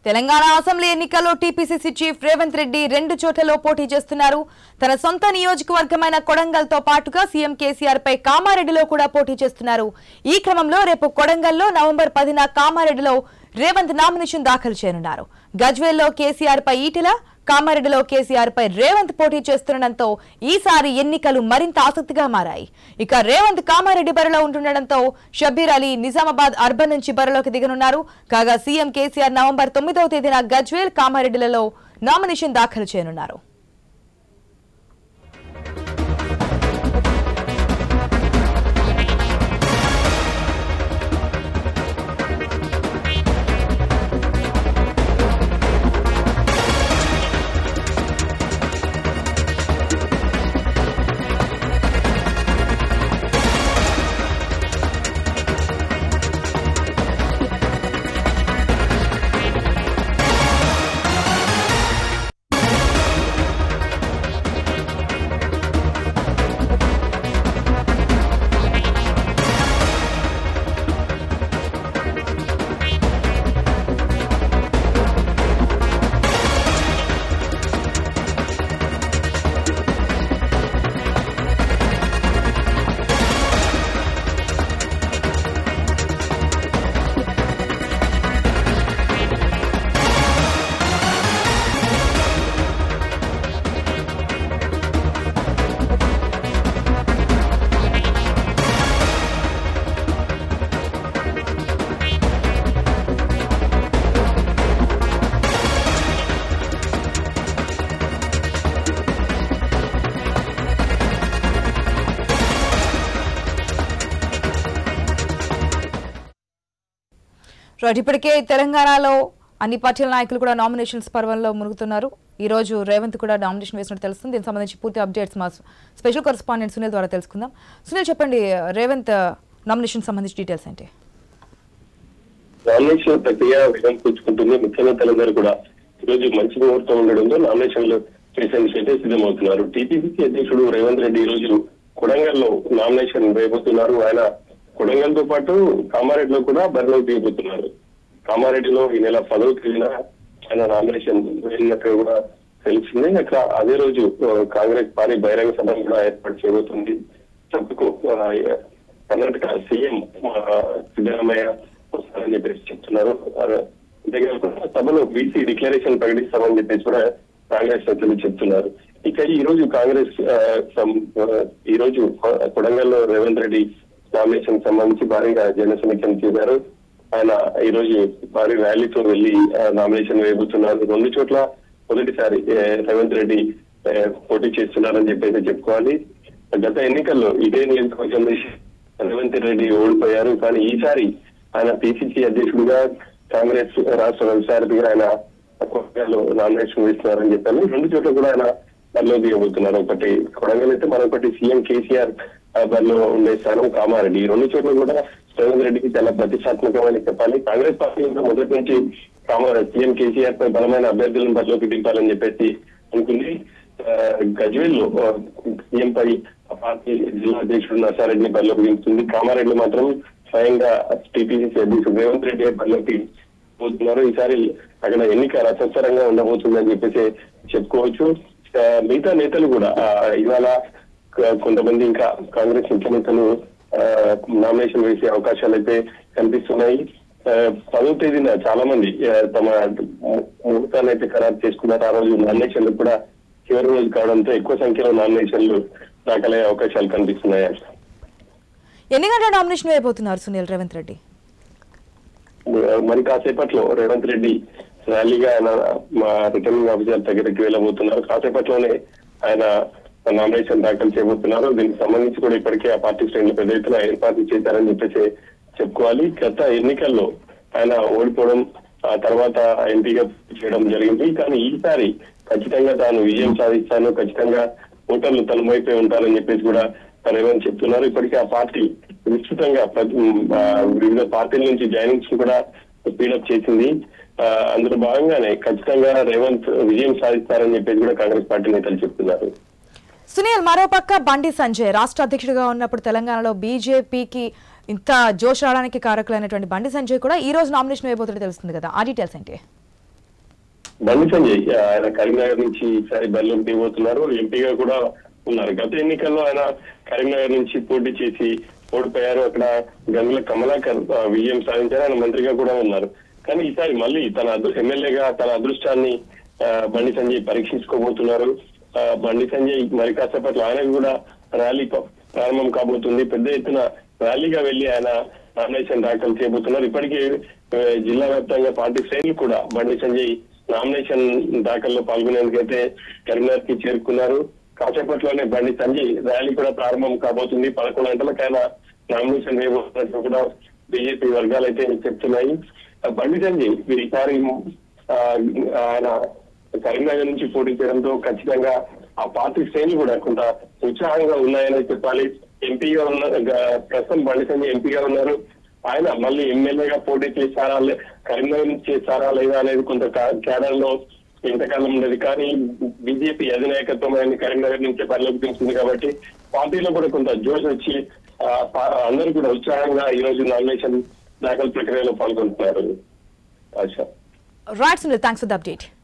Telangana assembly ఎన్నికల్లో TPCC chief Revanth Reddy రెండు చోట్లలో పోటీ చేస్తున్నారు తన సొంత నియోజకవర్గమైన కొడంగల్తో పాటుగా సీఎం కేసీఆర్ పై కామారెడ్డిలో కూడా పోటీ చేస్తున్నారు ఈ క్రమంలో రేపు కొడంగల్లో నవంబర్ పదిన కామారెడ్డిలో రేవంత్ నామినేషన్ దాఖలు చేయనున్నారు గజ్వేల్లో కేసీఆర్ పై ఈటెల కామారెడ్డిలో కేసీఆర్ పై రేవంత్ పోటీ చేస్తుండటంతో ఈసారి ఎన్నికలు మరింత ఆసక్తిగా మారాయి ఇక రేవంత్ కామారెడ్డి బరిలో ఉంటుండటంతో షబ్బీర్ అలీ నిజామాబాద్ అర్బన్ నుంచి బరిలోకి దిగనున్నారు కాగా సీఎం కేసీఆర్ నవంబర్ తొమ్మిదవ తేదీన గజ్వేల్ కామారెడ్డిలలో నామినేషన్ దాఖలు చేయనున్నారు రైట్ ఇప్పటికే తెలంగాణలో అన్ని పార్టీల నాయకులు కూడా నామినేషన్స్ పర్వంలో మునుగుతున్నారు ఈ రోజు రేవంత్ కూడా నామినేషన్ వేసినట్టు తెలుస్తుంది దీనికి సంబంధించి పూర్తి అప్డేట్స్ మా స్పెషల్ కరెస్పాండెంట్ సునీల్ ద్వారా తెలుసుకుందాం సునీల్ చెప్పండి రేవంత్ నామినేషన్ సంబంధించి డీటెయిల్స్ ఏంటి నామినేషన్ ప్రక్రియ విధం పుచ్చుకుంటుంది ముఖ్య నేతలందరూ కూడా ఈరోజు మంచి ముహూర్తం ఉండడంతో నామినేషన్లు చేసేందుకు అయితే సిద్ధమవుతున్నారు టీపీసీసీ అధ్యక్షుడు రేవంత్ రెడ్డి ఈ రోజు కొడంగల్లో నామినేషన్ వేయబోతున్నారు ఆయన కొడంగల్ తో పాటు కామారెడ్డిలో కూడా బరిలో దిగబోతున్నారు కామారెడ్డిలో ఈ నెల పదవ తేదీన ఆయన నామినేషన్ వేసినట్టు కూడా తెలిసింది అక్కడ అదే రోజు ఆ, కాంగ్రెస్ పార్టీ బహిరంగ సభ కూడా ఏర్పాటు చేయబోతుంది సభకు ఆ, కర్ణాటక సీఎం ఆ, సిద్ధరామయ్య వస్తారని చెప్పేసి చెప్తున్నారు ఆ, అంతేకాకుండా సభలో బీసీ డిక్లరేషన్ ప్రకటిస్తామని చెప్పేసి కూడా కాంగ్రెస్ నేతలు చెప్తున్నారు ఇక ఈ రోజు కాంగ్రెస్ ఆ, సం- ఆ, ఈ రోజు కొ- కొడంగల్లో రేవంత్ రెడ్డి నామినేషన్ సంబంధించి భారీగా జన సమీక్షణ చేశారు ఆయన ఈ రోజు భారీ ర్యాలీతో వెళ్లి ఆ, నామినేషన్ వేయబోతున్నారు రెండు చోట్ల మొదటిసారి ఆ, రేవంత్ రెడ్డి ఆ, పోటీ చేస్తున్నారని చెప్పేసి చెప్పుకోవాలి గత ఎన్నికల్లో ఇదే నియోజకవర్గం నుంచి రేవంత్ రెడ్డి ఓడిపోయారు కానీ ఈసారి ఆయన పిసిసి అధ్యక్షుడిగా కాంగ్రెస్ రాష్ట్ర వ్యవసాయగా ఆయన కొడంగల్లో నామినేషన్ వేస్తున్నారని చెప్పారు రెండు చోట్ల కూడా ఆయన బరిలో దిగబోతున్నారు ఒకటి కొడంగల్ అయితే మరొకటి సీఎం కేసీఆర్ ఆ బరిలో ఉండే స్థానం కామారెడ్డి ఈ రెండు చోట్ల కూడా రేవంత్ రెడ్డికి చాలా ప్రతిష్టాత్మకమని చెప్పాలి కాంగ్రెస్ పార్టీ ఇంకా మొదటి నుంచి కామారెడ్డి సీఎం కేసీఆర్ పై బలమైన అభ్యర్థులను బరిలోకి దింపాలని చెప్పేసి అనుకుంది ఆ, గజ్వేల్లో ఆ, సీఎం పై ఆ పార్టీ జిల్లా అధ్యక్షుడు నర్సారెడ్డిని బరిలోకి దింపుతుంది కామారెడ్డిలో మాత్రం స్వయంగా టీపీసీసీ అధ్యక్షుడు రేవంత్ రెడ్డి బరిలోకి పోతున్నారు ఈసారి అక్కడ ఎన్నిక రసవత్తరంగా ఉండబోతుందని చెప్పేసి చెప్పుకోవచ్చు ఆ, మిగతా నేతలు కూడా ఆ, ఇవాళ క- కొంతమంది ఇంకా కాంగ్రెస్ ముఖ్య నేతలు నామినేషన్ వేసే అవకాశాలు అయితే కనిపిస్తున్నాయి ఆ, పదో తేదీన చాలా మంది ఆ, తమ ము- ముహూర్తాన్ని అయితే ఖరారు చేసుకున్నారు ఆ రోజు నామినేషన్లు కూడా చివరి రోజు కావడంతో ఎక్కువ సంఖ్యలో నామినేషన్లు దాఖలయ్యే అవకాశాలు కనిపిస్తున్నాయి ఎన్ని గంటల నామినేషన్ వేయబోతున్నారు సునీల్ రేవంత్ రెడ్డి మరి కాసేపట్లో రేవంత్ రెడ్డి ర్యాలీగా ఆయన మా రిటర్నింగ్ ఆఫీసర్ దగ్గరికి వెళ్ళబోతున్నారు కాసేపట్లోనే ఆయన నామినేషన్ దాఖలు చేయబోతున్నారు దీనికి సంబంధించి కూడా ఇప్పటికే ఆ పార్టీ శ్రేణులు పెద్ద ఎత్తున ఏర్పాట్లు చేశారని చెప్పేసి చెప్పుకోవాలి గత ఎన్నికల్లో ఆయన ఓడిపోవడం ఆ తర్వాత ఎంపీగా చేయడం జరిగింది కానీ ఈసారి ఖచ్చితంగా తాను విజయం సాధిస్తాను ఖచ్చితంగా ఓటర్లు తన వైపే ఉంటారని చెప్పేసి కూడా రేవంత్ చెప్తున్నారు ఇప్పటికే ఆ పార్టీ విస్తృతంగా ప్రతి ఆ, వివిధ పార్టీల నుంచి జాయినింగ్స్ కూడా స్పీడప్ చేసింది ఆ, అందులో భాగంగానే ఖచ్చితంగా రేవంత్ విజయం సాధిస్తారని చెప్పేసి కూడా కాంగ్రెస్ పార్టీ నేతలు చెప్తున్నారు సునీల్ మరోపక్క బండి సంజయ్ రాష్ట్ర అధ్యక్షుడిగా ఉన్నప్పుడు తెలంగాణలో బీజేపీకి ఇంత జోష్ రావడానికి కారకులైనటువంటి బండి సంజయ్ కూడా ఈ రోజు నామినేషన్ వేయబోతున్నట్టు తెలుస్తుంది కదా ఆ డీటెయిల్స్ ఏంటి బండి సంజయ్ ఆయన కరీంనగర్ నుంచి ఈసారి బరిలోకి దిగబోతున్నారు ఎంపీగా కూడా ఉన్నారు గత ఎన్నికల్లో ఆయన కరీంనగర్ నుంచి పోటీ చేసి ఓడిపోయారు అక్కడ గంగుల కమలాకర్ ఆ, విజయం సాధించారు ఆయన మంత్రిగా కూడా ఉన్నారు కానీ ఈసారి మళ్ళీ తన అదృ- ఎమ్మెల్యేగా తన అదృష్టాన్ని ఆ, బండి సంజయ్ పరీక్షించుకోబోతున్నారు ఆ, బండి సంజయ్ మరి కాసేపట్లో ఆయనకు కూడా ర్యాలీ ప- ప్రారంభం కాబోతుంది పెద్ద ఎత్తున ర్యాలీగా వెళ్లి ఆయన నామినేషన్ దాఖలు చేయబోతున్నారు ఇప్పటికే ఆ, జిల్లా వ్యాప్తంగా పార్టీ శ్రేణులు కూడా బండి సంజయ్ నామినేషన్ దాఖల్లో పాల్గొనేందుకైతే కరీంనగర్ కి చేరుకున్నారు కాసేపట్లోనే బండి సంజయ్ ర్యాలీ కూడా ప్రారంభం కాబోతుంది పదకొండు గంటలకు ఆయన నామినేషన్ వేయబోతున్నట్టు కూడా బీజేపీ వర్గాలు అయితే చెప్తున్నాయి ఆ, బండి సంజయ్ ఈసారి ఆ, ఆయన కరీంనగర్ నుంచి పోటీ చేయడంతో ఖచ్చితంగా ఆ పార్టీ శ్రేణులు కూడా కొంత ఉత్సాహంగా ఉన్నాయని చెప్పాలి ఎంపీగా ఉన్న గ- ప్రస్తుతం బండి సంజయ్ ఎంపీగా ఉన్నారు ఆయన మళ్ళీ ఎమ్మెల్యేగా పోటీ చేస్తారా లే- కరీంనగర్ నుంచి చేస్తారా లేదా అనేది కొంత కేడర్ లో ఇంతకాలం ఉండేది కానీ బీజేపీ అధినాయకత్వం ఆయన కరీంనగర్ నుంచి బరిలోకి దించింది కాబట్టి పార్టీలో కూడా కొంత జోష్ వచ్చి ఆ, పా- అందరూ కూడా ఉత్సాహంగా ఈ రోజు నామినేషన్ దాఖలు ప్రక్రియలో పాల్గొంటున్నారు ఆశ right Sunil thanks for the update